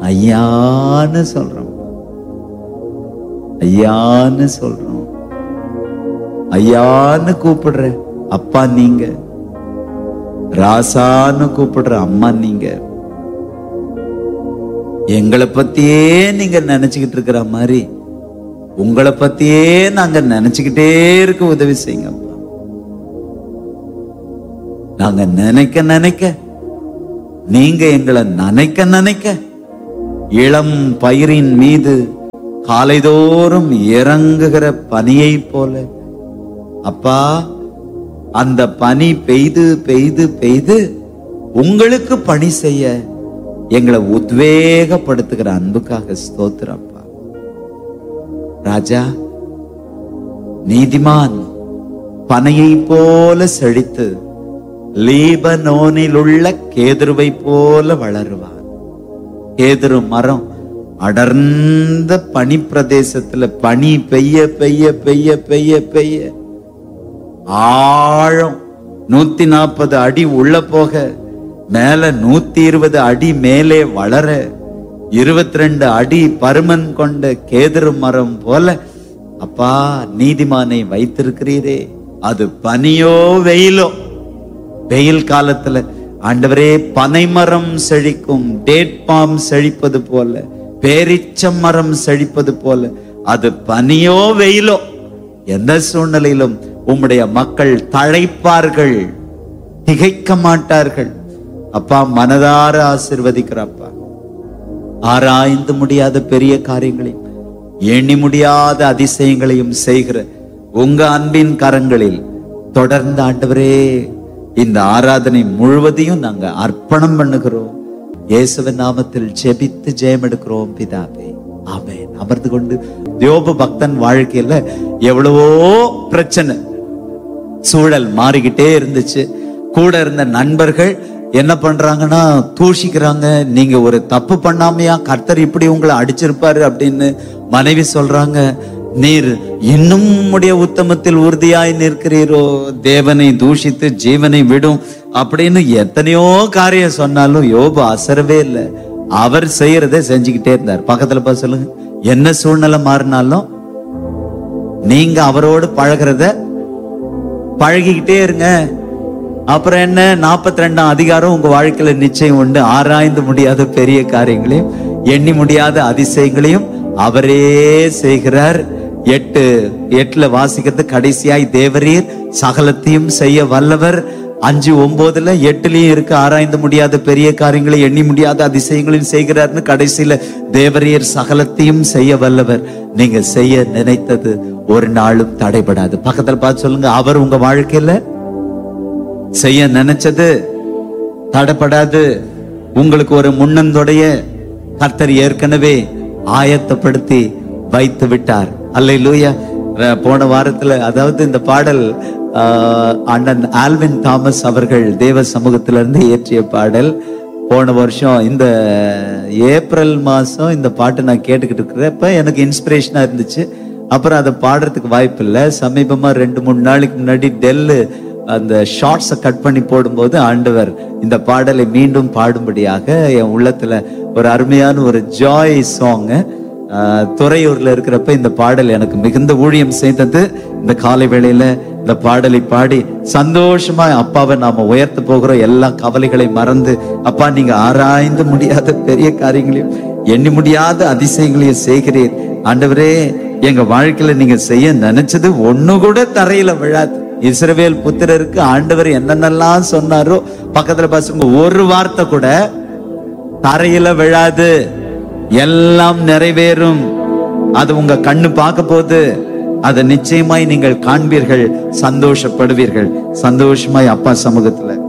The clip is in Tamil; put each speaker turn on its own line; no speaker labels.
ஐயான்னு சொல்றோம் ஐயான்னு சொல்றோம் ஐயான்னு கூப்பிடுற அப்பா நீங்க ராசான்னு கூப்பிடுற அம்மா நீங்க எங்களை பத்தியே நீங்க நினைச்சுக்கிட்டு இருக்கிற மாதிரி உங்களை பத்தியே நாங்க நினைச்சுக்கிட்டே இருக்க உதவி செய்யுங்க அப்பா நாங்க நினைக்க நினைக்க நீங்க எங்களை நினைக்க நினைக்க இளம் பயிரின் மீது காலைதோறும் இறங்குகிற பனியை போல அப்பா அந்த பனி பெய்து பெய்து பெய்து உங்களுக்கு பணி செய்ய எங்களை உத்வேகப்படுத்துகிற அன்புக்காக ஸ்தோத்திரம் அப்பா ராஜா நீதிமான் பனையை போல செழித்து லீபனோனில் உள்ள கேதுருவை போல வளருவான் கேதுரு மரம் அடர்ந்த பனி பிரதேசத்துல பனி பெய்ய பெய்ய பெய்ய பெய்ய பெய்ய ஆழம் நூத்தி நாற்பது அடி உள்ள போக மேல நூத்தி இருபது அடி மேலே வளர இருபத்தி ரெண்டு அடி பருமன் கொண்ட கேதுரு மரம் போல அப்பா நீதிமானை வைத்திருக்கிறீரே அது பனியோ வெயிலோ வெயில் காலத்துல ஆண்டவரே பனைமரம் செழிக்கும் டேட் பாம் செழிப்பது போல பேரிச்சம் மரம் செழிப்பது போல அது பனியோ வெயிலோ எந்த சூழ்நிலையிலும் உம்முடைய மக்கள் தழைப்பார்கள் திகைக்க மாட்டார்கள் அப்பா மனதார ஆசிர்வதிக்கிறப்பா ஆராய்ந்து முடியாத பெரிய காரியங்களையும் எண்ணி முடியாத அதிசயங்களையும் செய்கிற உங்க அன்பின் கரங்களில் தொடர்ந்து ஆண்டவரே இந்த ஆராதனை முழுவதையும் நாங்க அர்ப்பணம் பண்ணுகிறோம் இயேசுவின் நாமத்தில் ஜெபித்து ஜெயம் எடுக்கிறோம் பிதாவே ஆமென் அமர்ந்து கொண்டு யோபு பக்தன் வாழ்க்கையில எவ்வளவோ பிரச்சனை சூழல் மாறிக்கிட்டே இருந்துச்சு கூட இருந்த நண்பர்கள் என்ன பண்றாங்கன்னா தூஷிக்கிறாங்க நீங்க ஒரு தப்பு பண்ணாமையா கர்த்தர் இப்படி உங்களை அடிச்சிருப்பாரு அப்படின்னு மனைவி சொல்றாங்க நீர் இன்னும் உம்முடைய உத்தமத்தில் உறுதியாய் நிற்கிறீரோ தேவனை தூஷித்து ஜீவனை விடும் அப்படின்னு எத்தனையோ காரியம் சொன்னாலும் யோபு அசரவே இல்லை அவர் செய்யறதை செஞ்சுக்கிட்டே இருந்தார் பக்கத்துல பார்த்து சொல்லுங்க என்ன சூழ்நிலை மாறினாலும் நீங்க அவரோடு பழகிறத பழகிக்கிட்டே இருங்க அப்புறம் என்ன நாற்பத்தி ரெண்டாம் அதிகாரம் உங்க வாழ்க்கையில நிச்சயம் உண்டு ஆராய்ந்து முடியாத பெரிய காரியங்களையும் எண்ணி முடியாத அதிசயங்களையும் அவரே செய்கிறார் எட்டு எட்டுல வாசிக்கிறது கடைசியாய் தேவரீர் சகலத்தையும் செய்ய வல்லவர் அஞ்சு ஒன்பதுல எட்டுலயும் இருக்கு ஆராய்ந்து முடியாத பெரிய காரியங்களை எண்ணி முடியாத அதிசயங்களையும் செய்கிறார்னு கடைசியில தேவரீர் சகலத்தையும் செய்ய வல்லவர் நீங்க செய்ய நினைத்தது ஒரு நாளும் தடைபடாது பக்கத்துல பார்த்து சொல்லுங்க அவர் உங்க வாழ்க்கையில செய்ய நினைச்சது தடைப்படாது உங்களுக்கு ஒரு முன்னந்தொடைய கர்த்தர் ஏற்கனவே ஆயத்தப்படுத்தி வைத்து விட்டார் அல்லை லூயா போன வாரத்துல அதாவது இந்த பாடல் ஆஹ், அண்ணன் ஆல்வின் தாமஸ் அவர்கள் தேவ சமூகத்திலிருந்து இயற்றிய பாடல் போன வருஷம் இந்த ஏப்ரல் மாசம் இந்த பாட்டு நான் கேட்டுக்கிட்டு இருக்கிறப்ப எனக்கு இன்ஸ்பிரேஷனா இருந்துச்சு அப்புறம் அதை பாடுறதுக்கு வாய்ப்பு இல்லை சமீபமா ரெண்டு மூணு நாளைக்கு முன்னாடி டெல்லு அந்த ஷார்ட்ஸை கட் பண்ணி போடும்போது ஆண்டவர் இந்த பாடலை மீண்டும் பாடும்படியாக என் உள்ளத்துல ஒரு அருமையான ஒரு ஜாய் சாங் துறையூர்ல இருக்கிறப்ப இந்த பாடல் எனக்கு மிகுந்த ஊழியம் செய்தது இந்த காலை வேளையில இந்த பாடலை பாடி சந்தோஷமா அப்பாவை நாம உயர்த்த போகிறோம் எல்லா கவலைகளை மறந்து அப்பா நீங்க ஆராய்ந்து முடியாத பெரிய காரியங்களையும் எண்ணி முடியாத அதிசயங்களையும் செய்கிறீர் ஆண்டவரே எங்க வாழ்க்கையில நீங்க செய்ய நினைச்சது ஒண்ணு கூட தரையில விழாது இஸ்ரவேல் புத்திரருக்கு ஆண்டவர் என்னென்னலாம் சொன்னாரோ பக்கத்துல பசங்க ஒரு வார்த்தை கூட தரையில விழாது எல்லாம் நிறைவேறும் அது உங்க கண்ணு பார்க்க போகுது அதை நிச்சயமாய் நீங்கள் காண்பீர்கள் சந்தோஷப்படுவீர்கள் சந்தோஷமாய் அப்பா சமூகத்துல